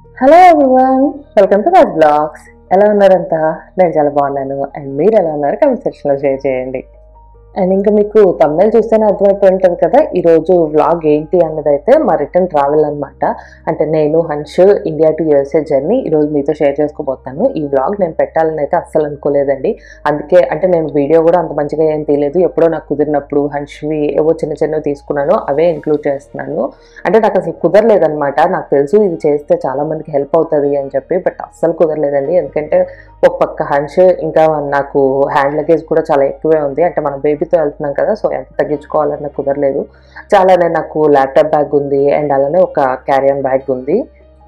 Hello everyone welcome to Raj blogs ఎలా ఉన్నారంతా నేను చాలా బాగున్నాను అండ్ మీరు ఎలా ఉన్నారు కమెంట్ సెక్షన్లో షేర్ చేయండి అండ్ ఇంకా మీకు తమిళ చూస్తేనే అర్థమైపోయి ఉంటుంది కదా ఈరోజు వ్లాగ్ ఏంటి అన్నది అయితే మా రిటర్న్ ట్రావెల్ అనమాట అంటే నేను హన్ష్ ఇండియా టు యూఎస్ఏ జర్నీ ఈరోజు మీతో షేర్ చేసుకోబోతాను ఈ వ్లాగ్ నేను పెట్టాలని అయితే అస్సలు అనుకోలేదండి అందుకే అంటే నేను వీడియో కూడా అంత మంచిగా ఏం తీయలేదు ఎప్పుడో నాకు కుదిరినప్పుడు హన్ష్వి ఏవో చిన్న చిన్నవి తీసుకున్నాను అవే ఇంక్లూడ్ చేస్తున్నాను అంటే నాకు అసలు కుదరలేదనమాట నాకు తెలుసు ఇది చేస్తే చాలా మందికి హెల్ప్ అవుతుంది అని చెప్పి బట్ అస్సలు కుదరలేదండి ఎందుకంటే ఒక పక్క హన్స్ ఇంకా నాకు హ్యాండ్ లగేజ్ కూడా చాలా ఎక్కువే ఉంది అంటే మనం బేబీతో వెళ్తున్నాం కదా సో ఎంత తగ్గించుకోవాలన్నా కుదరలేదు చాలానే నాకు ల్యాప్టాప్ బ్యాగ్ ఉంది అండ్ అలానే ఒక క్యారియన్ బ్యాగ్ ఉంది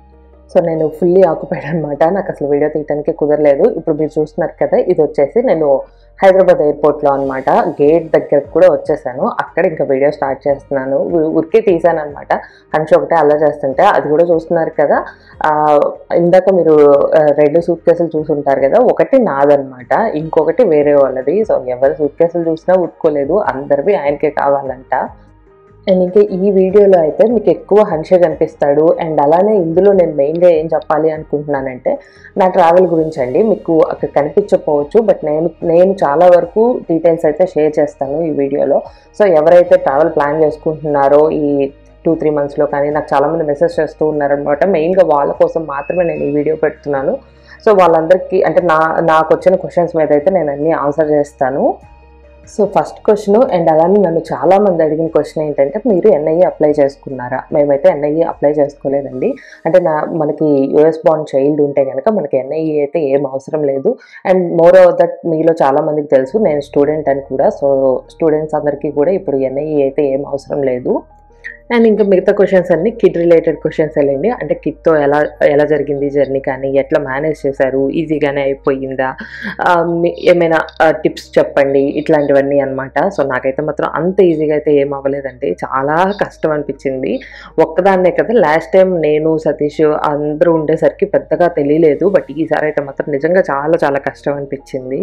సో నేను ఫుల్లీ ఆక్యుపైడ్ అనమాట నాకు అసలు వీడియో తీయడానికి కుదరలేదు ఇప్పుడు మీరు చూస్తున్నారు కదా ఇది వచ్చేసి నేను హైదరాబాద్ ఎయిర్పోర్ట్లో అనమాట గేట్ దగ్గరకు కూడా వచ్చేసాను అక్కడ ఇంకా వీడియో స్టార్ట్ చేస్తున్నాను ఉ- ఉరికే తీసాను అనమాట హన్షి ఒకటే అలా చేస్తుంటే అది కూడా చూస్తున్నారు కదా ఆ, ఇందాక మీరు ఆ, రెండు సూట్ కేసులు చూసుంటారు కదా ఒకటి నాదనమాట ఇంకొకటి వేరే వాళ్ళది సో ఎవరి సూట్ కేసులు చూసినా ఉట్టుకోలేదు అందరివి ఆయనకే కావాలంట అండ్ ఇంకా ఈ వీడియోలో అయితే మీకు ఎక్కువ హన్షే కనిపిస్తాడు అండ్ అలానే ఇందులో నేను మెయిన్గా ఏం చెప్పాలి అనుకుంటున్నానంటే నా ట్రావెల్ గురించి అండి మీకు అక్కడ కనిపించకపోవచ్చు బట్ నేను నేను చాలా వరకు డీటెయిల్స్ అయితే షేర్ చేస్తాను ఈ వీడియోలో సో ఎవరైతే ట్రావెల్ ప్లాన్ చేసుకుంటున్నారో ఈ టూ త్రీ మంత్స్లో కానీ నాకు చాలామంది మెసేజ్ చేస్తూ ఉన్నారనమాట మెయిన్గా వాళ్ళ కోసం మాత్రమే నేను ఈ వీడియో పెడుతున్నాను సో వాళ్ళందరికీ అంటే నా నాకు వచ్చిన క్వశ్చన్స్ మీద అయితే నేను అన్నీ ఆన్సర్ చేస్తాను సో ఫస్ట్ క్వశ్చన్ అండ్ అలానే నన్ను చాలా మంది అడిగిన క్వశ్చన్ ఏంటంటే మీరు ఎన్ఐఏ అప్లై చేసుకున్నారా మేమైతే ఎన్ఐఏ అప్లై చేసుకోలేదండి అంటే నా మనకి యుఎస్ బాండ్ చైల్డ్ ఉంటే కనుక మనకి ఎన్ఐఏ అయితే ఏం అవసరం లేదు అండ్ మోర్ ఓవర్ దట్ మీలో చాలా మందికి తెలుసు నేను స్టూడెంట్ అని కూడా సో స్టూడెంట్స్ అందరికీ కూడా ఇప్పుడు ఎన్ఐఏ అయితే ఏం అవసరం లేదు అండ్ ఇంకా మిగతా క్వశ్చన్స్ అన్ని కిడ్ రిలేటెడ్ క్వశ్చన్స్ వెళ్ళండి అంటే కిడ్తో ఎలా ఎలా జరిగింది జర్నీ కానీ ఎట్లా మేనేజ్ చేశారు ఈజీగానే అయిపోయిందా ఆ, మీ- ఏమైనా టిప్స్ చెప్పండి ఇట్లాంటివన్నీ అన్నమాట సో నాకైతే మాత్రం అంత ఈజీగా అయితే ఏం అవ్వలేదండి చాలా కష్టం అనిపించింది ఒక్కదాన్నే కదా లాస్ట్ టైం నేను సతీష్ అందరూ ఉండేసరికి పెద్దగా తెలియలేదు బట్ ఈసారి అయితే మాత్రం నిజంగా చాలా చాలా కష్టం అనిపించింది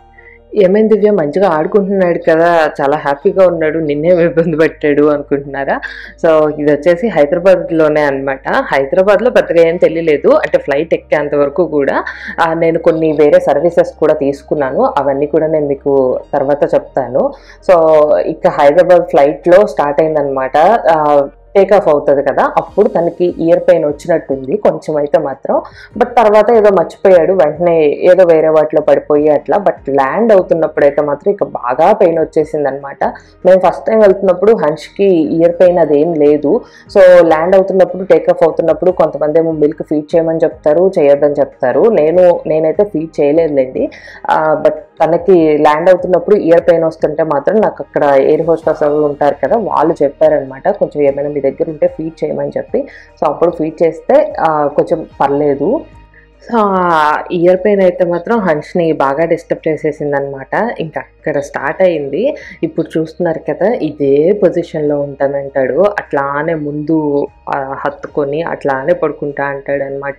ఏమైంది దివ్య మంచిగా ఆడుకుంటున్నాడు కదా చాలా హ్యాపీగా ఉన్నాడు నిన్నేం ఇబ్బంది పెట్టాడు అనుకుంటున్నారా సో ఇది వచ్చేసి హైదరాబాద్లోనే అనమాట హైదరాబాద్లో పెద్దగా ఏం తెలియలేదు అంటే ఫ్లైట్ ఎక్కేంత వరకు కూడా ఆ, నేను కొన్ని వేరే సర్వీసెస్ కూడా తీసుకున్నాను అవన్నీ కూడా నేను మీకు తర్వాత చెప్తాను సో ఇక హైదరాబాద్ ఫ్లైట్లో స్టార్ట్ అయిందనమాట టేక్ ఆఫ్ అవుతుంది కదా అప్పుడు తనకి ఇయర్ పెయిన్ వచ్చినట్టుంది కొంచెం అయితే మాత్రం బట్ తర్వాత ఏదో మర్చిపోయాడు వెంటనే ఏదో వేరే వాటిలో పడిపోయి అట్లా బట్ ల్యాండ్ అవుతున్నప్పుడు అయితే మాత్రం ఇక బాగా పెయిన్ వచ్చేసింది అనమాట మేము ఫస్ట్ టైం వెళ్తున్నప్పుడు హన్ష్కి ఇయర్ పెయిన్ అదేం లేదు సో ల్యాండ్ అవుతున్నప్పుడు టేక్ ఆఫ్ అవుతున్నప్పుడు కొంతమంది ఏమో మిల్క్ ఫీడ్ చేయమని చెప్తారు చేయొద్దని చెప్తారు నేను నేనైతే ఫీడ్ చేయలేదులేండి బట్ తనకి ల్యాండ్ అవుతున్నప్పుడు ఇయర్ పెయిన్ వస్తుంటే మాత్రం నాకు అక్కడ ఎయిర్ హోస్టర్స్ అవి ఉంటారు కదా వాళ్ళు చెప్పారనమాట కొంచెం ఏమైనా మీ దగ్గర ఉంటే ఫీడ్ చేయమని చెప్పి సో అప్పుడు ఫీడ్ చేస్తే ఆ, కొంచెం పర్లేదు సో ఇయర్ పెయిన్ అయితే మాత్రం హన్ష్ని బాగా డిస్టర్బ్ చేసేసింది అనమాట ఇంకా అక్కడ స్టార్ట్ అయింది ఇప్పుడు చూస్తున్నారు కదా ఇదే పొజిషన్లో ఉంటానంటాడు అట్లానే ముందు ఆ, హత్తుకొని అట్లానే పడుకుంటా అంటాడు అనమాట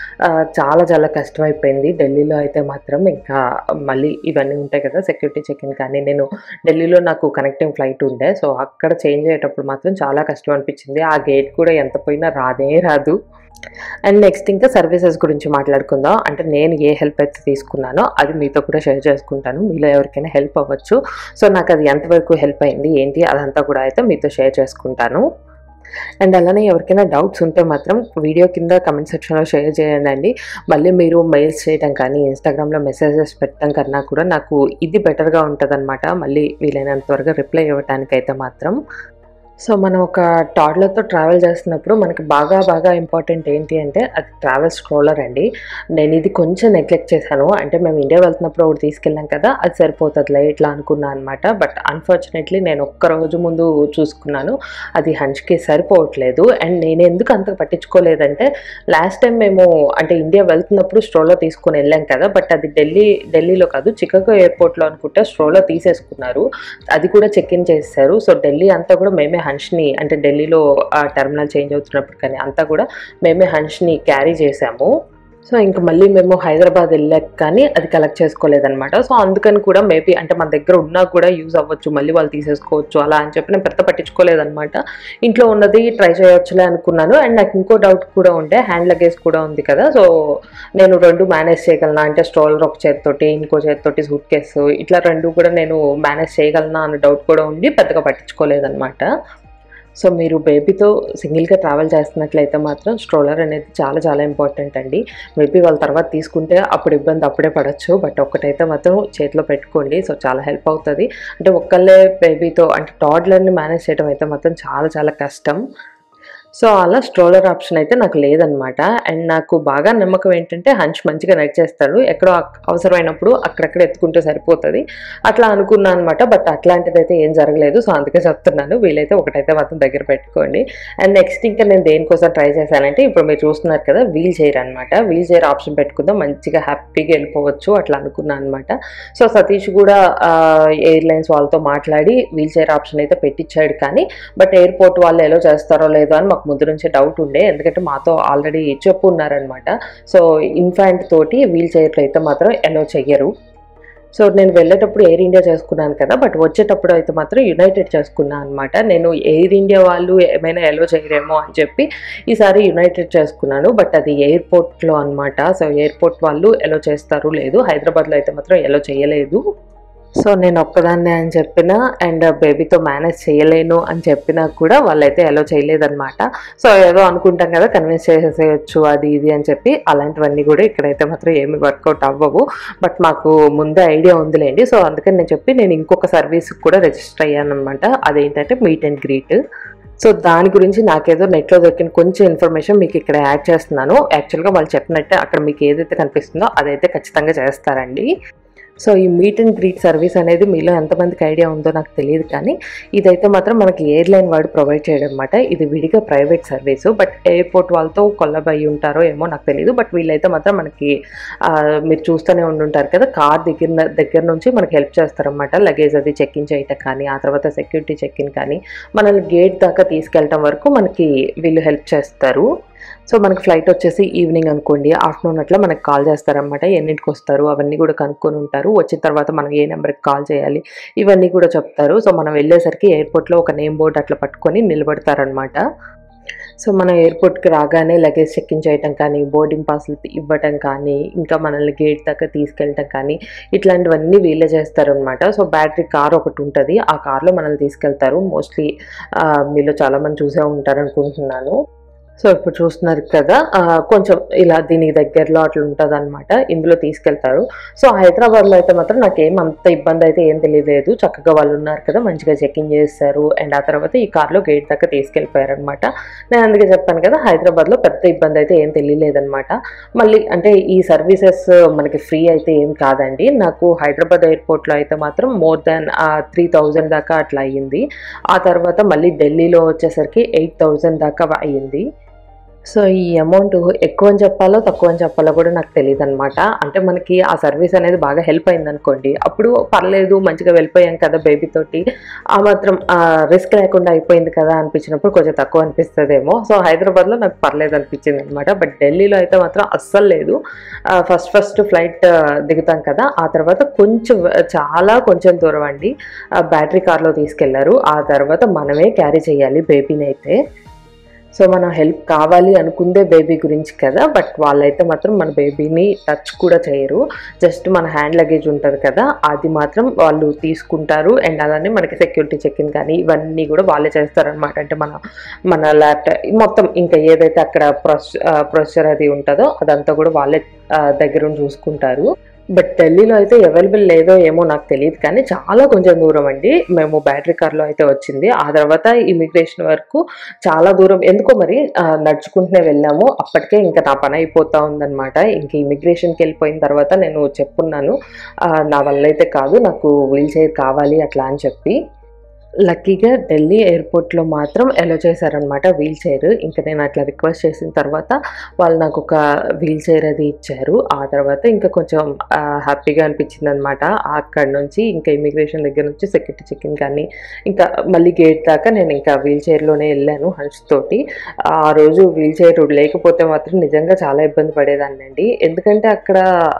చాలా చాలా కష్టమైపోయింది ఢిల్లీలో అయితే మాత్రం ఇంకా మళ్ళీ ఇవన్నీ ఉంటాయి కదా సెక్యూరిటీ చెక్ ఇన్ కానీ నేను ఢిల్లీలో నాకు కనెక్టింగ్ ఫ్లైట్ ఉండే సో అక్కడ చేంజ్ అయ్యేటప్పుడు మాత్రం చాలా కష్టం అనిపించింది ఆ గేట్ కూడా ఎంత పోయినా రాదే రాదు అండ్ నెక్స్ట్ ఇంకా సర్వీసెస్ గురించి మాట్లాడుకుందాం అంటే నేను ఏ హెల్ప్ అయితే తీసుకున్నానో అది మీతో కూడా షేర్ చేసుకుంటాను మీలో ఎవరికైనా హెల్ప్ అవ్వచ్చు సో నాకు అది ఎంతవరకు హెల్ప్ అయింది ఏంటి అదంతా కూడా అయితే మీతో షేర్ చేసుకుంటాను అండ్ అలానే ఎవరికైనా డౌట్స్ ఉంటే మాత్రం వీడియో కింద కమెంట్ సెక్షన్లో షేర్ చేయండి అండి మళ్ళీ మీరు మెయిల్స్ చేయడం కానీ ఇన్స్టాగ్రామ్లో మెసేజెస్ పెట్టడం కన్నా కూడా నాకు ఇది బెటర్గా ఉంటుంది మళ్ళీ వీలైనంత త్వరగా రిప్లై ఇవ్వడానికైతే మాత్రం సో మనం ఒక టాడ్లర్తో ట్రావెల్ చేస్తున్నప్పుడు మనకి బాగా బాగా ఇంపార్టెంట్ ఏంటి అంటే అది ట్రావెల్ స్ట్రోలర్ అండి నేను ఇది కొంచెం నెగ్లెక్ట్ చేశాను అంటే మేము ఇండియా వెళ్తున్నప్పుడు ఒకటి తీసుకెళ్ళాం కదా అది సరిపోతుందిలే ఇట్లా అనుకున్నాను అనమాట బట్ అన్ఫార్చునేట్లీ నేను ఒక్క రోజు ముందు చూసుకున్నాను అది హంచ్కి సరిపోవట్లేదు అండ్ నేను ఎందుకు అంత పట్టించుకోలేదంటే లాస్ట్ టైం మేము అంటే ఇండియా వెళ్తున్నప్పుడు స్ట్రోలో తీసుకొని వెళ్ళాం కదా బట్ అది ఢిల్లీ ఢిల్లీలో కాదు చికాగో ఎయిర్పోర్ట్లో అనుకుంటే స్ట్రోలో తీసేసుకున్నారు అది కూడా చెక్ ఇన్ చేశారు సో ఢిల్లీ అంతా కూడా మేమే హన్ష్ని అంటే ఢిల్లీలో ఆ టెర్మినల్ చేంజ్ అవుతున్నప్పుడు కానీ అంతా కూడా మేమే హన్ష్ని క్యారీ చేసాము సో ఇంకా మళ్ళీ మేము హైదరాబాద్ వెళ్ళాక కానీ అది కలెక్ట్ చేసుకోలేదన్నమాట సో అందుకని కూడా మేబీ అంటే మన దగ్గర ఉన్నా కూడా యూజ్ అవ్వచ్చు మళ్ళీ వాళ్ళు తీసేసుకోవచ్చు అలా అని చెప్పి నేను పెద్ద పట్టించుకోలేదన్నమాట ఇంట్లో ఉన్నది ట్రై చేయొచ్చులే అనుకున్నాను అండ్ నాకు ఇంకో డౌట్ కూడా ఉండే హ్యాండ్ లగేజ్ కూడా ఉంది కదా సో నేను రెండు మేనేజ్ చేయగలనా అంటే స్ట్రోలర్ ఒక చేతితోటి ఇంకో చేతితోటి సూట్ కేసు ఇట్లా రెండు కూడా నేను మేనేజ్ చేయగలనా అన్న డౌట్ కూడా ఉండి పెద్దగా పట్టించుకోలేదన్నమాట సో మీరు బేబీతో సింగిల్గా ట్రావెల్ చేస్తున్నట్లయితే మాత్రం స్ట్రోలర్ అనేది చాలా చాలా ఇంపార్టెంట్ అండి మేబీ వాళ్ళ తర్వాత తీసుకుంటే అప్పుడు ఇబ్బంది అప్పుడే పడవచ్చు బట్ ఒక్కటైతే మాత్రం చేతిలో పెట్టుకోండి సో చాలా హెల్ప్ అవుతుంది అంటే ఒక్కళ్ళే బేబీతో అంటే టాడ్లర్ని మేనేజ్ చేయడం అయితే మాత్రం చాలా చాలా కష్టం సో అలా స్ట్రోలర్ ఆప్షన్ అయితే నాకు లేదనమాట అండ్ నాకు బాగా నమ్మకం ఏంటంటే హంచ్ మంచిగా నడిచేస్తాడు ఎక్కడో అక్- అవసరమైనప్పుడు అక్కడక్కడ ఎత్తుకుంటే సరిపోతుంది అట్లా అనుకున్నాను అనమాట బట్ అట్లాంటిది అయితే ఏం జరగలేదు సో అందుకే చెప్తున్నాను వీలైతే ఒకటైతే మాత్రం దగ్గర పెట్టుకోండి అండ్ నెక్స్ట్ ఇంకా నేను దేనికోసం ట్రై చేశానంటే ఇప్పుడు మీరు చూస్తున్నారు కదా వీల్ చైర్ అనమాట వీల్ చైర్ ఆప్షన్ పెట్టుకుందాం మంచిగా హ్యాపీగా వెళ్ళిపోవచ్చు అట్లా అనుకున్నాను అనమాట సో సతీష్ కూడా ఎయిర్లైన్స్ వాళ్ళతో మాట్లాడి వీల్ చైర్ ఆప్షన్ అయితే పెట్టించాడు కానీ బట్ ఎయిర్పోర్ట్ వాళ్ళు ఎలా చేస్తారో లేదో అని మాకు ముందు నుంచే డౌట్ ఉండే ఎందుకంటే మాతో ఆల్రెడీ చెప్పు ఉన్నారనమాట సో ఇన్ఫాంట్ తోటి వీల్ చైర్లు అయితే మాత్రం ఎలో చెయ్యరు సో నేను వెళ్ళేటప్పుడు ఎయిర్ ఇండియా చేసుకున్నాను కదా బట్ వచ్చేటప్పుడు అయితే మాత్రం యునైటెడ్ చేసుకున్నాను అనమాట నేను ఎయిర్ ఇండియా వాళ్ళు ఏమైనా ఎలో చేయరేమో అని చెప్పి ఈసారి యునైటెడ్ చేసుకున్నాను బట్ అది ఎయిర్పోర్ట్లో అనమాట సో ఎయిర్పోర్ట్ వాళ్ళు ఎలో చేస్తారు లేదు హైదరాబాద్లో అయితే మాత్రం ఎలో చేయలేదు సో నేను ఒక్కదాన్నే అని చెప్పిన అండ్ బేబీతో మేనేజ్ చేయలేను అని చెప్పినా కూడా వాళ్ళైతే ఎలో చేయలేదన్నమాట సో ఏదో అనుకుంటాం కదా కన్విన్స్ చేసేసేయచ్చు అది ఇది అని చెప్పి అలాంటివన్నీ కూడా ఇక్కడైతే మాత్రం ఏమి వర్కౌట్ అవ్వవు బట్ మాకు ముందే ఐడియా ఉందిలేండి సో అందుకని నేను చెప్పి నేను ఇంకొక సర్వీస్ కూడా రిజిస్టర్ అయ్యాను అనమాట అదేంటంటే మీట్ అండ్ గ్రీట్ సో దాని గురించి నాకేదో నెట్లో దొరికిన కొంచెం ఇన్ఫర్మేషన్ మీకు ఇక్కడ యాడ్ చేస్తున్నాను యాక్చువల్గా వాళ్ళు చెప్పినట్టే అక్కడ మీకు ఏదైతే కనిపిస్తుందో అదైతే ఖచ్చితంగా చేస్తారండి సో ఈ మీట్ అండ్ గ్రీట్ సర్వీస్ అనేది మీలో ఎంతమందికి ఐడియా ఉందో నాకు తెలియదు కానీ ఇదైతే మాత్రం మనకి ఎయిర్లైన్ వాడు ప్రొవైడ్ చేయడం అనమాట ఇది విడిగా ప్రైవేట్ సర్వీసు బట్ ఎయిర్పోర్ట్ వాళ్ళతో కొల్లబై ఉంటారో ఏమో నాకు తెలియదు బట్ వీళ్ళైతే మాత్రం మనకి ఆ, మీరు చూస్తూనే ఉండుంటారు కదా కార్ దగ్గర దగ్గర నుంచి మనకి హెల్ప్ చేస్తారనమాట లగేజ్ అది చెక్ ఇన్ చేయటం కానీ ఆ తర్వాత సెక్యూరిటీ చెక్ ఇన్ కానీ మనల్ని గేట్ దాకా తీసుకెళ్ళటం వరకు మనకి వీళ్ళు హెల్ప్ చేస్తారు సో మనకి ఫ్లైట్ వచ్చేసి ఈవినింగ్ అనుకోండి ఆఫ్టర్నూన్ అట్లా మనకి కాల్ చేస్తారనమాట ఎన్నింటికి వస్తారు అవన్నీ కూడా కనుక్కొని ఉంటారు వచ్చిన తర్వాత మనం ఏ నెంబర్కి కాల్ చేయాలి ఇవన్నీ కూడా చెప్తారు సో మనం వెళ్ళేసరికి ఎయిర్పోర్ట్లో ఒక నేమ్ బోర్డు అట్లా పట్టుకొని నిలబడతారనమాట సో మనం ఎయిర్పోర్ట్కి రాగానే లగేజ్ చెక్ ఇన్ చేయటం కానీ బోర్డింగ్ పాస్లు ఇవ్వటం కానీ ఇంకా మనల్ని గేట్ దాకా తీసుకెళ్ళటం కానీ ఇట్లాంటివన్నీ వీళ్ళే చేస్తారనమాట సో బ్యాటరీ కార్ ఒకటి ఉంటుంది ఆ కార్లో మనల్ని తీసుకెళ్తారు మోస్ట్లీ మీలో చాలామంది చూసే ఉంటారు అనుకుంటున్నాను సో ఇప్పుడు చూస్తున్నారు కదా ఆ, కొంచెం ఇలా దీనికి దగ్గరలో అట్లా ఉంటుంది అనమాట ఇందులో తీసుకెళ్తారు సో హైదరాబాద్లో అయితే మాత్రం నాకు ఏం అంత ఇబ్బంది అయితే ఏం తెలియలేదు చక్కగా వాళ్ళు ఉన్నారు కదా మంచిగా చెకింగ్ చేస్తారు అండ్ ఆ తర్వాత ఈ కార్లో గేట్ దాకా తీసుకెళ్ళిపోయారు అనమాట నేను అందుకే చెప్పాను కదా హైదరాబాద్లో పెద్ద ఇబ్బంది అయితే ఏం తెలియలేదన్నమాట మళ్ళీ అంటే ఈ సర్వీసెస్ మనకి ఫ్రీ అయితే ఏం కాదండి నాకు హైదరాబాద్ ఎయిర్పోర్ట్లో అయితే మాత్రం మోర్ దాన్ త్రీ థౌజండ్ దాకా అట్లా అయ్యింది ఆ తర్వాత మళ్ళీ ఢిల్లీలో వచ్చేసరికి ఎయిట్ థౌజండ్ దాకా అయ్యింది సో ఈ అమౌంట్ ఎక్కువ అని చెప్పాలో తక్కువ అని చెప్పాలో కూడా నాకు తెలియదు అనమాట అంటే మనకి ఆ సర్వీస్ అనేది బాగా హెల్ప్ అయింది అనుకోండి అప్పుడు పర్లేదు మంచిగా వెళ్ళిపోయాం కదా బేబీ తోటి ఆ మాత్రం రిస్క్ లేకుండా అయిపోయింది కదా అనిపించినప్పుడు కొంచెం తక్కువ అనిపిస్తుందేమో సో హైదరాబాద్లో నాకు పర్లేదు అనిపించింది అనమాట బట్ ఢిల్లీలో అయితే మాత్రం అస్సలు లేదు ఫస్ట్ ఫస్ట్ ఫ్లైట్ దిగుతాం కదా ఆ తర్వాత కొంచెం చాలా కొంచెం దూరం అండి బ్యాటరీ కార్లో తీసుకెళ్లారు ఆ తర్వాత మనమే క్యారీ చేయాలి బేబీని అయితే సో మనం హెల్ప్ కావాలి అనుకుందే బేబీ గురించి కదా బట్ వాళ్ళైతే మాత్రం మన బేబీని టచ్ కూడా చేయరు జస్ట్ మన హ్యాండ్ లగేజ్ ఉంటుంది కదా అది మాత్రం వాళ్ళు తీసుకుంటారు అండ్ అలానే మనకి సెక్యూరిటీ చెక్ ఇన్ కానీ ఇవన్నీ కూడా వాళ్ళే చేస్తారనమాట అంటే మన మన ల్యాప్టాప్ మొత్తం ఇంకా ఏదైతే అక్కడ ప్రొస్ ప్రొసెసర్ అది ఉంటుందో అదంతా కూడా వాళ్ళే ఆ, దగ్గరుండి చూసుకుంటారు బట్ ఢిల్లీలో అయితే అవైలబుల్ లేదో ఏమో నాకు తెలియదు కానీ చాలా కొంచెం దూరం అండి మేము బ్యాటరీ కార్లో అయితే వచ్చింది ఆ తర్వాత ఇమిగ్రేషన్ వరకు చాలా దూరం ఎందుకో మరి ఆ, నడుచుకుంటూనే వెళ్ళాము అప్పటికే ఇంకా నా పని అయిపోతా ఉందన్నమాట ఇంక ఇమిగ్రేషన్కి వెళ్ళిపోయిన తర్వాత నేను చెప్పున్నాను ఆ, నా వల్ల అయితే కాదు నాకు వీల్ చైర్ కావాలి అట్లా అని చెప్పి లక్కీగా ఢిల్లీ ఎయిర్పోర్ట్లో మాత్రం ఎలో చేశారనమాట వీల్ చైర్ ఇంకా నేను అట్లా రిక్వెస్ట్ చేసిన తర్వాత వాళ్ళు నాకు ఒక వీల్ చైర్ అది ఇచ్చారు ఆ తర్వాత ఇంకా కొంచెం ఆ, హ్యాపీగా అనిపించింది అనమాట అక్కడ నుంచి ఇంకా ఇమిగ్రేషన్ దగ్గర నుంచి సెక్యూరిటీ చెకింగ్ కానీ ఇంకా మళ్ళీ గేట్ దాకా నేను ఇంకా వీల్ చైర్లోనే వెళ్ళాను హన్స్ తోటి ఆ రోజు వీల్ చైర్ లేకపోతే మాత్రం నిజంగా చాలా ఇబ్బంది పడేదాన్నండి ఎందుకంటే అక్కడ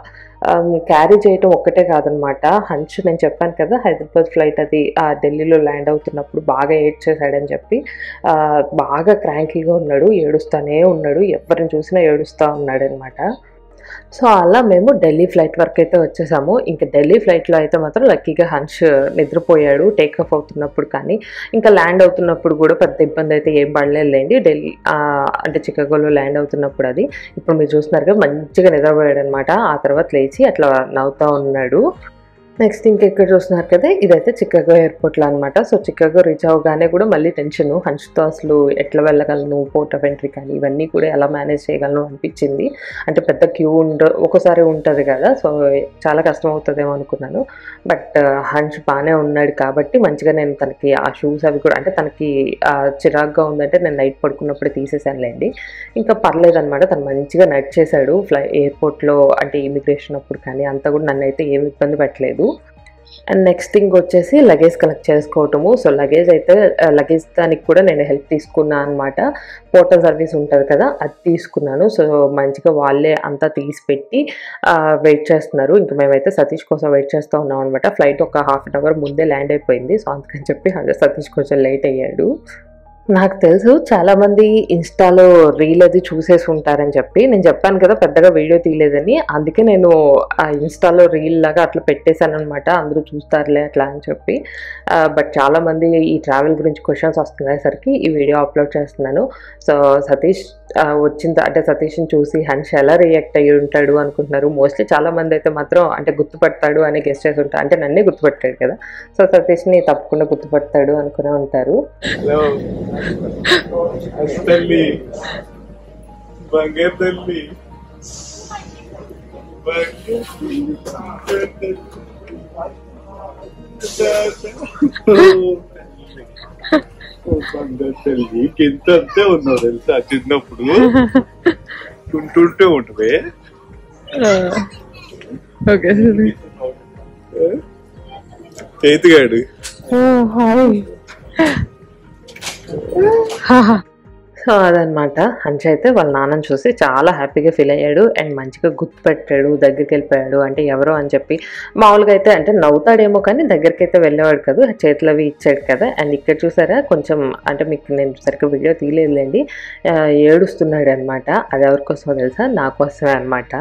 క్యారీ చేయటం ఒక్కటే కాదనమాట హంచ్ నేను చెప్పాను కదా హైదరాబాద్ ఫ్లైట్ అది ఆ ఢిల్లీలో ల్యాండ్ అవుతున్నప్పుడు బాగా ఏడ్ చేశాడని చెప్పి ఆ, బాగా క్రాంకీగా ఉన్నాడు ఏడుస్తానే ఉన్నాడు ఎవరిని చూసినా ఏడుస్తూ ఉన్నాడు అనమాట సో అలా మేము ఢిల్లీ ఫ్లైట్ వరకు అయితే వచ్చేసాము ఇంకా ఢిల్లీ ఫ్లైట్లో అయితే మాత్రం లక్కీగా హంచ్ నిద్రపోయాడు టేక్ ఆఫ్ అవుతున్నప్పుడు కానీ ఇంకా ల్యాండ్ అవుతున్నప్పుడు కూడా పెద్ద ఇబ్బంది అయితే ఏం పడలేదులేండి ఢిల్లీ ఆ, అంటే చికాగోలో ల్యాండ్ అవుతున్నప్పుడు అది ఇప్పుడు మీరు చూస్తున్నారుగా మంచిగా నిద్రపోయాడు అనమాట ఆ తర్వాత లేచి అట్లా నవ్వుతా ఉన్నాడు నెక్స్ట్ ఇంకెక్కడ చూస్తున్నారు కదా ఇదైతే చికాగో ఎయిర్పోర్ట్లో అనమాట సో చికాగో రీచ్ అవ్వగానే కూడా మళ్ళీ టెన్షన్ హంచుతో అసలు ఎట్లా వెళ్ళగలను పోర్ట్ ఆఫ్ ఎంట్రీ కానీ ఇవన్నీ కూడా ఎలా మేనేజ్ చేయగలను అనిపించింది అంటే పెద్ద క్యూ ఉండ ఒక్కోసారి ఉంటుంది కదా సో చాలా కష్టం అవుతుందేమో అనుకున్నాను బట్ హంచ్ బాగానే ఉన్నాడు కాబట్టి మంచిగా నేను తనకి ఆ షూస్ అవి కూడా అంటే తనకి ఆ, చిరాగ్గా ఉందంటే నేను నైట్ పడుకున్నప్పుడు తీసేసానులేండి ఇంకా పర్లేదు అనమాట తను మంచిగా నడిచేశాడు ఫ్లై ఎయిర్పోర్ట్లో అంటే ఇమిగ్రేషన్ అప్పుడు కానీ అంతా కూడా నన్ను అయితే ఏమి ఇబ్బంది పెట్టలేదు అండ్ నెక్స్ట్ థింగ్ వచ్చేసి లగేజ్ కలెక్ట్ చేసుకోవటము సో లగేజ్ అయితే లగేజ్ దానికి కూడా నేను హెల్ప్ తీసుకున్నాను అనమాట పోర్టల్ సర్వీస్ ఉంటుంది కదా అది తీసుకున్నాను సో మంచిగా వాళ్ళే అంతా తీసి పెట్టి వెయిట్ చేస్తున్నారు ఇంకా మేమైతే సతీష్ కోసం వెయిట్ చేస్తూ ఉన్నాం అనమాట ఫ్లైట్ ఒక హాఫ్ అన్ అవర్ ముందే ల్యాండ్ అయిపోయింది సో అందుకని చెప్పి సతీష్ కొంచెం లేట్ అయ్యాడు నాకు తెలుసు చాలా మంది ఇన్స్టాలో రీల్ అది చూసేసి ఉంటారని చెప్పి నేను చెప్పాను కదా పెద్దగా వీడియో తీయలేదని అందుకే నేను ఆ ఇన్స్టాలో రీల్ లాగా అట్లా పెట్టేశాను అనమాట అందరూ చూస్తారులే అట్లా అని చెప్పి బట్ చాలా మంది ఈ ట్రావెల్ గురించి క్వశ్చన్స్ వస్తున్నసరికి ఈ వీడియో అప్లోడ్ చేస్తున్నాను సో సతీష్ ఆ, వచ్చిన త- అంటే సతీష్ని చూసి హన్ష్ ఎలా రియాక్ట్ అయ్యి ఉంటాడు అనుకుంటున్నారు మోస్ట్లీ చాలా మంది అయితే మాత్రం అంటే గుర్తుపడతాడు అని గెస్ట్ చేసి ఉంటారు అంటే నన్నే గుర్తుపట్టాడు కదా సో సతీష్ని తప్పకుండా గుర్తుపడతాడు అనుకునే ఉంటారు హలో తల్లి బంగారు తల్లి బంగారు తల్లి. ఓ బంగారు తల్లి కింద అంతే ఉన్నావు తెలుసా చిన్నప్పుడు కుంటుంటే ఉంటుంది ఓకే చేతిగాడు సో అదనమాట హంచ్ అయితే వాళ్ళ నాన్నని చూసి చాలా హ్యాపీగా ఫీల్ అయ్యాడు అండ్ మంచిగా గుర్తుపెట్టాడు దగ్గరికి వెళ్ళిపోయాడు అంటే ఎవరో అని చెప్పి మామూలుగా అయితే అంటే నవ్వుతాడేమో కానీ దగ్గరికి అయితే వెళ్ళేవాడు కదా చేతులు అవి ఇచ్చాడు కదా అండ్ ఇక్కడ చూసారా కొంచెం అంటే మీకు నేను సరిగ్గా వీడియో తీయలేదులేండి ఆ, ఏడుస్తున్నాడు అనమాట అది ఎవరికోసమో తెలుసా నా కోసమే అనమాట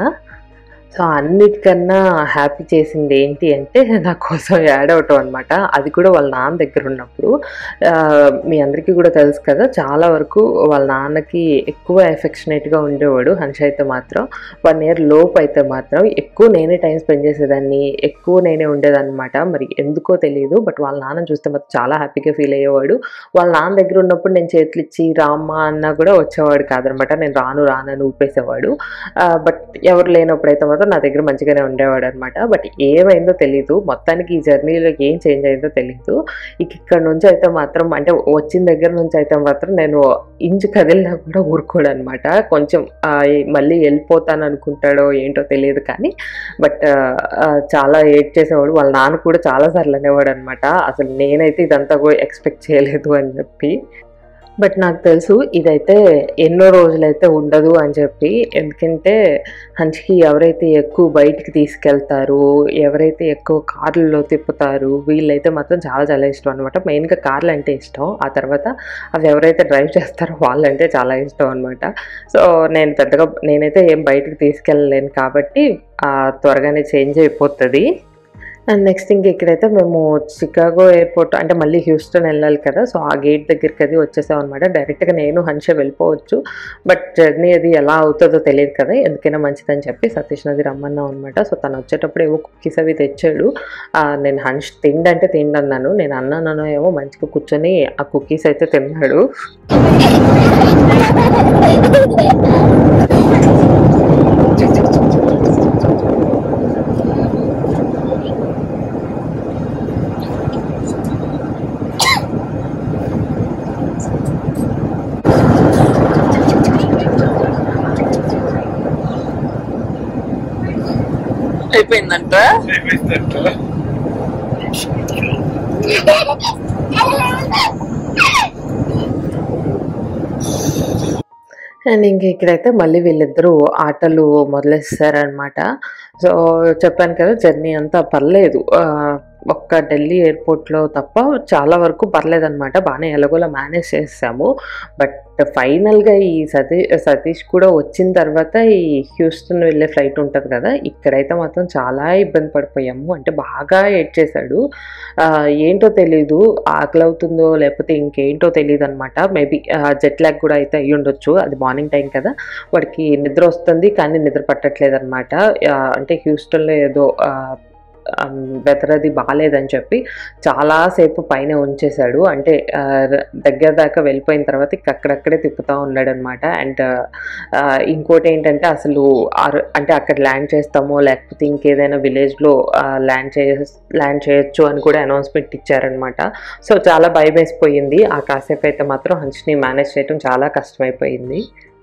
సో అన్నిటికన్నా హ్యాపీ చేసింది ఏంటి అంటే నా కోసం యాడ్ అవటం అనమాట అది కూడా వాళ్ళ నాన్న దగ్గర ఉన్నప్పుడు ఆ, మీ అందరికీ కూడా తెలుసు కదా చాలా వరకు వాళ్ళ నాన్నకి ఎక్కువ ఎఫెక్షనేట్గా ఉండేవాడు హన్ష అయితే మాత్రం వన్ ఇయర్ లోపు అయితే మాత్రం ఎక్కువ నేనే టైం స్పెండ్ చేసేదాన్ని ఎక్కువ నేనే ఉండేదన్నమాట మరి ఎందుకో తెలియదు బట్ వాళ్ళ నాన్న చూస్తే మాత్రం చాలా హ్యాపీగా ఫీల్ అయ్యేవాడు వాళ్ళ నాన్న దగ్గర ఉన్నప్పుడు నేను చేతులు ఇచ్చి రామ్మా అన్నా కూడా వచ్చేవాడు కాదనమాట నేను రాను రానని ఊపేసేవాడు బట్ ఎవరు లేనప్పుడు అయితే మాత్రం నా దగ్గర మంచిగానే ఉండేవాడు అనమాట బట్ ఏమైందో తెలియదు మొత్తానికి ఈ జర్నీలో ఏం చేంజ్ అయిందో తెలియదు ఇక ఇక్కడ నుంచి అయితే మాత్రం అంటే వచ్చిన దగ్గర నుంచి అయితే మాత్రం నేను ఇంచు కదిలినా కూడా ఊరుకోడు అనమాట కొంచెం ఆ, మళ్ళీ వెళ్ళిపోతాను అనుకుంటాడో ఏంటో తెలియదు కానీ బట్ చాలా ఏడ్ చేసేవాడు వాళ్ళ నాన్న కూడా చాలా సార్లు అనేవాడు అనమాట అసలు నేనైతే ఇదంతా కూడా ఎక్స్పెక్ట్ చేయలేదు అని చెప్పి బట్ నాకు తెలుసు ఇదైతే ఎన్నో రోజులైతే ఉండదు అని చెప్పి ఎందుకంటే హంచ్కి ఎవరైతే ఎక్కువ బయటికి తీసుకెళ్తారు ఎవరైతే ఎక్కువ కార్లలో తిప్పుతారు వీళ్ళైతే మాత్రం చాలా చాలా ఇష్టం అనమాట మెయిన్గా కార్లు అంటే ఇష్టం ఆ తర్వాత అవి ఎవరైతే డ్రైవ్ చేస్తారో వాళ్ళంటే చాలా ఇష్టం అనమాట సో నేను పెద్దగా నేనైతే ఏం బయటికి తీసుకెళ్ళలేను కాబట్టి ఆ, త్వరగానే చేంజ్ అయిపోతుంది అండ్ నెక్స్ట్ ఇంక ఇక్కడైతే మేము చికాగో ఎయిర్పోర్ట్ అంటే మళ్ళీ హ్యూస్టన్ వెళ్ళాలి కదా సో ఆ గేట్ దగ్గరికి అది వచ్చేసాం అనమాట డైరెక్ట్గా నేను హన్ష వెళ్ళిపోవచ్చు బట్ జర్నీ అది ఎలా అవుతుందో తెలియదు కదా ఎందుకైనా మంచిదని చెప్పి సతీష్ నది రమ్మన్నాం అనమాట సో తను వచ్చేటప్పుడు ఏవో కుక్కీస్ అవి తెచ్చాడు ఆ, నేను హన్ష్ తిండంటే తిండన్నాను నేను అన్నాను ఏమో మంచిగా కూర్చొని ఆ కుక్కీస్ అయితే తిన్నాడు అయిపోయిందంట అండ్ ఇంక ఇక్కడైతే మళ్ళీ వీళ్ళిద్దరూ ఆటలు మొదలెస్తారనమాట సో చెప్పాను కదా జర్నీ అంతా పర్లేదు ఆ, ఒక్క ఢిల్లీ ఎయిర్పోర్ట్లో తప్ప చాలా వరకు పర్లేదు అనమాట బాగానే ఎలాగోలా మేనేజ్ చేసాము బట్ ఫైనల్గా ఈ సతీష్ సతీష్ కూడా వచ్చిన తర్వాత ఈ హ్యూస్టన్ వెళ్ళే ఫ్లైట్ ఉంటుంది కదా ఇక్కడైతే మాత్రం చాలా ఇబ్బంది పడిపోయాము అంటే బాగా ఏడ్ చేశాడు ఆ, ఏంటో తెలీదు ఆకలి అవుతుందో లేకపోతే ఇంకేంటో తెలియదు అనమాట మేబీ జెట్ ల్యాగ్ కూడా అయితే అయ్యి ఉండొచ్చు అది మార్నింగ్ టైం కదా వాడికి నిద్ర వస్తుంది కానీ నిద్ర పట్టట్లేదు అనమాట అంటే హ్యూస్టన్లో ఏదో వెదర్ అది బాగాలేదని చెప్పి చాలాసేపు పైన ఉంచేశాడు అంటే ఆ, ర- దగ్గర దాకా వెళ్ళిపోయిన తర్వాత ఇక అక్కడక్కడే తిప్పుతూ ఉన్నాడు అనమాట అండ్ ఇంకోటి ఏంటంటే అసలు ఆ- అంటే అక్కడ ల్యాండ్ చేస్తామో లేకపోతే ఇంకేదైనా విలేజ్లో ల్యాండ్ చే ల్యాండ్ చేయొచ్చు అని కూడా అనౌన్స్మెంట్ ఇచ్చారనమాట సో చాలా భయం వేసిపోయింది ఆ కాసేపు అయితే మాత్రం హంచ్ని మేనేజ్ చేయడం చాలా కష్టమైపోయింది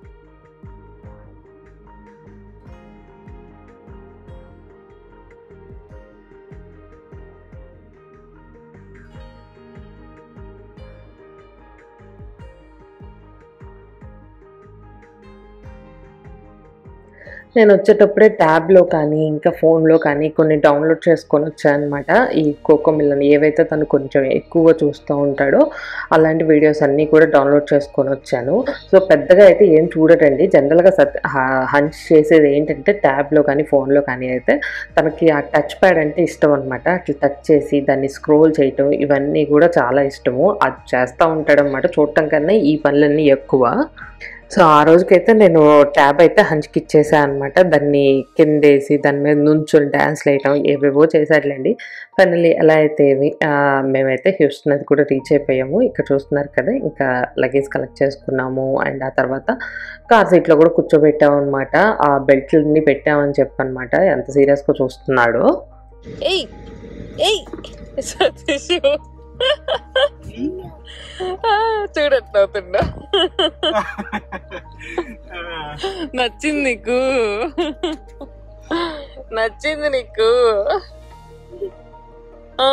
నేను వచ్చేటప్పుడే ట్యాబ్లో కానీ ఇంకా ఫోన్లో కానీ కొన్ని డౌన్లోడ్ చేసుకొని వచ్చానమాట ఈ కోకో మిల్లని ఏవైతే తను కొంచెం ఎక్కువగా చూస్తూ ఉంటాడో అలాంటి వీడియోస్ అన్నీ కూడా డౌన్లోడ్ చేసుకొని వచ్చాను సో పెద్దగా అయితే ఏం చూడటండి జనరల్గా సత్ హంచ్ చేసేది ఏంటంటే ట్యాబ్లో కానీ ఫోన్లో కానీ అయితే తనకి ఆ టచ్ ప్యాడ్ అంటే ఇష్టం అనమాట అట్లా టచ్ చేసి దాన్ని స్క్రోల్ చేయటం ఇవన్నీ కూడా చాలా ఇష్టము అది చేస్తూ ఉంటాడు అనమాట చూడటం కన్నా ఈ పనులన్నీ ఎక్కువ సో ఆ రోజుకైతే నేను ట్యాబ్ అయితే హంచ్కి ఇచ్చేసాను అనమాట దాన్ని కిందేసి దాని మీద నుంచుని డ్యాన్స్ వేయటం ఏవేవో చేశాడులేండి ఫైనల్లీ ఎలా అయితే ఏమి ఆ, మేమైతే హ్యూస్టన్ అది కూడా రీచ్ అయిపోయాము ఇక్కడ చూస్తున్నారు కదా ఇంకా లగేజ్ కలెక్ట్ చేసుకున్నాము అండ్ ఆ తర్వాత కార్ సీట్లో కూడా కూర్చోబెట్టాము అనమాట ఆ బెల్ట్లన్నీ పెట్టామని చెప్పనమాట ఎంత సీరియస్గా చూస్తున్నాడు ఏయ్ ఏయ్ సతీష్ చూడట్టు అవుతుండా నచ్చింది నీకు నచ్చింది నీకు ఆ.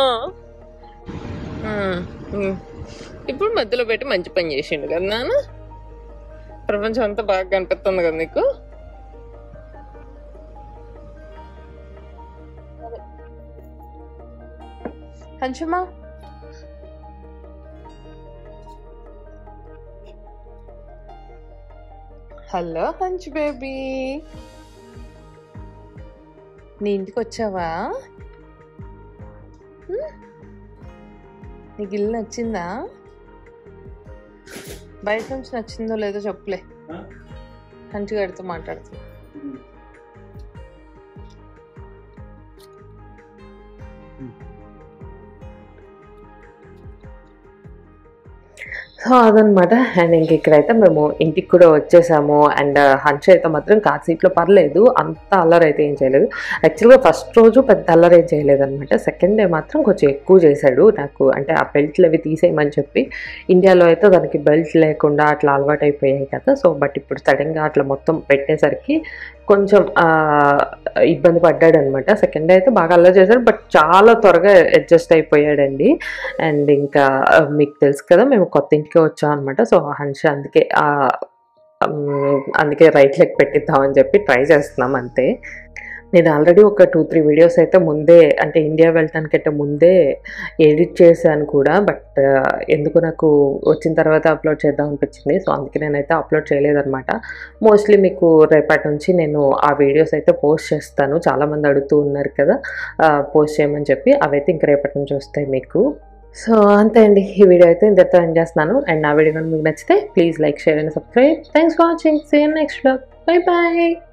ఉమ్, ఉమ్. ఇప్పుడు మధ్యలో పెట్టి మంచి పని చేసిండు కదా నాన్న ప్రపంచం అంతా బాగా కనిపిస్తుంది కదా నీకు హంచుమా హలో హంచ్ బేబీ నీ ఇంటికి వచ్చావా హ్మ్? నీకు ఇల్లు నచ్చిందా బయట నుంచి నచ్చిందో లేదో చెప్పులే హంచ్ గారితో మాట్లాడుతూ సో అదనమాట అండ్ ఇంక ఇక్కడైతే మేము ఇంటికి కూడా వచ్చేసాము అండ్ హంచ్ అయితే మాత్రం కార్ సీట్లో పర్లేదు అంత అల్లరి అయితే ఏం చేయలేదు యాక్చువల్గా ఫస్ట్ రోజు పెద్ద అల్లరి ఏం చేయలేదు అనమాట సెకండ్ డే మాత్రం కొంచెం ఎక్కువ చేశాడు నాకు అంటే ఆ బెల్ట్లు అవి తీసేయమని చెప్పి ఇండియాలో అయితే దానికి బెల్ట్ లేకుండా అట్లా అలవాటు అయిపోయాయి కదా సో బట్ ఇప్పుడు సడన్గా అట్లా మొత్తం పెట్టేసరికి కొంచెం ఆ, ఇబ్బంది పడ్డాడు అనమాట సెకండ్ డే అయితే బాగా అల్లరి చేశాడు బట్ చాలా త్వరగా అడ్జస్ట్ అయిపోయాడండి అండ్ ఇంకా ఆ, మీకు తెలుసు కదా మేము కొత్త ఇంటికి వచ్చాం అనమాట సో హంష అందుకే ఆ, ఉమ్, అందుకే రైట్ లెగ్ పెట్టిద్దామని చెప్పి ట్రై చేస్తున్నాం అంతే నేను ఆల్రెడీ ఒక టూ త్రీ వీడియోస్ అయితే ముందే అంటే ఇండియా వెళ్ళటానికంటే ముందే ఎడిట్ చేశాను కూడా బట్ ఎందుకు నాకు వచ్చిన తర్వాత అప్లోడ్ చేద్దాం అనిపించింది సో అందుకే నేనైతే అప్లోడ్ చేయలేదన్నమాట మోస్ట్లీ మీకు రేపటి నుంచి నేను ఆ వీడియోస్ అయితే పోస్ట్ చేస్తాను చాలామంది అడుగుతూ ఉన్నారు కదా పోస్ట్ చేయమని చెప్పి అవైతే ఇంక రేపటి నుంచి వస్తాయి మీకు సో అంతే అండి ఈ వీడియో అయితే ఇంతతో ఎండ్ చేస్తున్నాను అండ్ నా వీడియో కనుక మీకు నచ్చితే please like share and subscribe thanks for watching see next blog bye bye